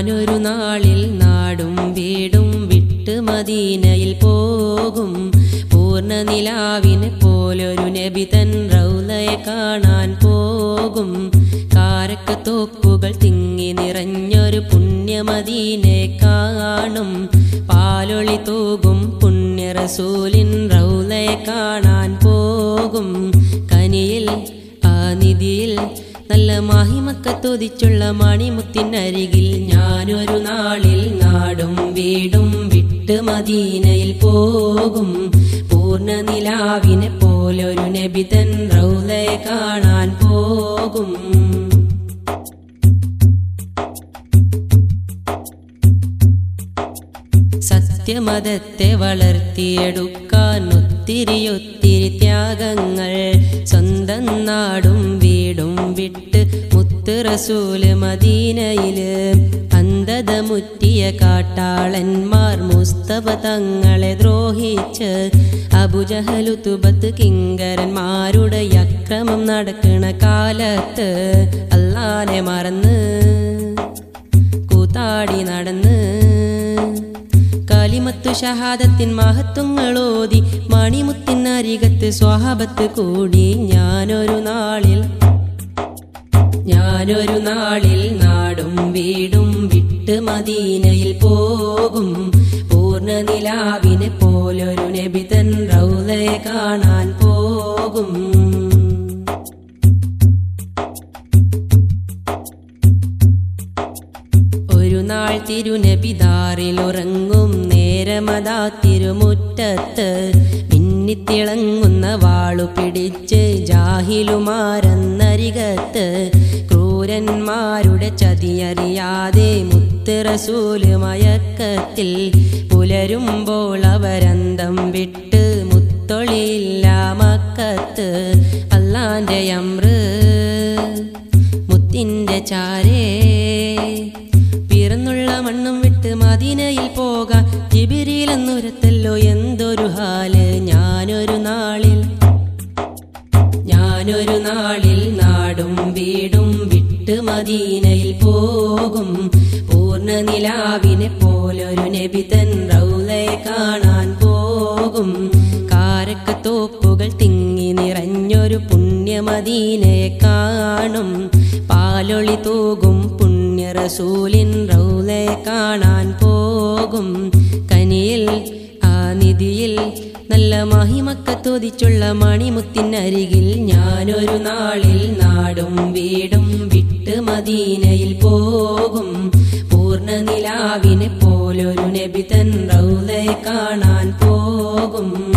ഞാനൊരു നാളിൽ നാടും വീടും വിട്ട് മദീനയിൽ പോകും പൂർണ്ണ നിലാവിനെ പോലൊരു നബി തൻ റൗലയെ കാണാൻ പോകും കാരക്ക തോപ്പുകൾ തിങ്ങി നിറഞ്ഞൊരു പുണ്യമദീനെ കാണും പാലൊളി തൂകും പുണ്യ റസൂലിൻ റൗലയെ കാണാൻ പോകും കനിയിൽ ആ നിധിയിൽ നല്ല മാഹിമക്കത്തൊതിച്ചുള്ള മണിമുത്തിനരികിൽ ഞാനൊരു നാളിൽ നാടും വീടും വിട്ട് മദീനയിൽ പോകും പൂർണ്ണ നിലാവിനെ പോലൊരു നബിതൻ റൗലയെ കാണാൻ പോകും സത്യമതത്തെ വളർത്തിയെടുക്കാൻ ഒത്തിരി ഒത്തിരി ത്യാഗങ്ങൾ സ്വന്തം നാടും വീടും വിട്ട് മുത്ത് റസൂല് മദീനയില് അന്ധത മുറ്റിയ കാട്ടാളന്മാർ മുസ്തഫ തങ്ങളെ ദ്രോഹിച്ച് അബുജഹലു തുബത്ത് കിങ്കരന്മാരുടെ അക്രമം നടക്കണ കാലത്ത് അല്ലാനെ മറന്ന് കൂത്താടി നടന്ന് കാലിമത്തു ഷഹാദത്തിൻ മഹത്വങ്ങളോതി മണിമുത്തിൻ അരികത്ത് സ്വാഹബത്ത് കൂടി ഞാനൊരു നാളിൽ ഞാനൊരു നാളിൽ നാടും വീടും വിട്ട് മദീനയിൽ പോകും പൂർണ്ണ നിലാവിനെ പോലൊരു നബിതൻ റൗലയെ കാണാൻ പോകും ഒരു നാൾ തിരുനബിദാറിൽ ഉറങ്ങും നേരമതാ തിരുമുറ്റത്ത് മിന്നിത്തിളങ്ങുന്ന വാളു പിടിച്ച് ജാഹിലുമാരെന്നരികത്ത് ക്രൂരന്മാരുടെ ചതിയറിയാതെ മുത്ത് റസൂല് മയക്കത്തിൽ പുലരുമ്പോൾ അവരന്തം വിട്ട് മുത്തൊളിയില്ല മക്കത്ത് അല്ലാന്റെ അമ്ര് മുത്തിന്റെ ചാരേ പിറന്നുള്ള മണ്ണും വിട്ട് മദീനയിൽ പോകാൻ ജിബിരിയിലെന്നുരത്തല്ലോ എന്തൊരു ഹാല് ഞാനൊരു നാളിൽ ഞാനൊരു നാളിൽ നാടും വീടും വിട്ട് മദീനയിൽ പോകും പൂർണ്ണ നിലാവിനെ പോലൊരു നബിതൻ റൗലയെ കാണാൻ പോകും കാരക്കത്തോപ്പുകൾ തിങ്ങി നിറഞ്ഞൊരു പുണ്യമദീനയെ കാണും പാലൊളി തൂകും പുണ്യ റസൂലിൻ റൗലയെ കാണാൻ പോകും കനിയിൽ ആ നിധിയിൽ നല്ല മഹിമക്കത്തൊതിച്ചുള്ള മണിമുത്തിനരികിൽ ഞാനൊരു നാളിൽ നാടും വീടും വിട്ട് മദീനയിൽ പോകും പൂർണ്ണ നിലാവിനെ പോലൊരു നബിതൻ റൗലയെ കാണാൻ പോകും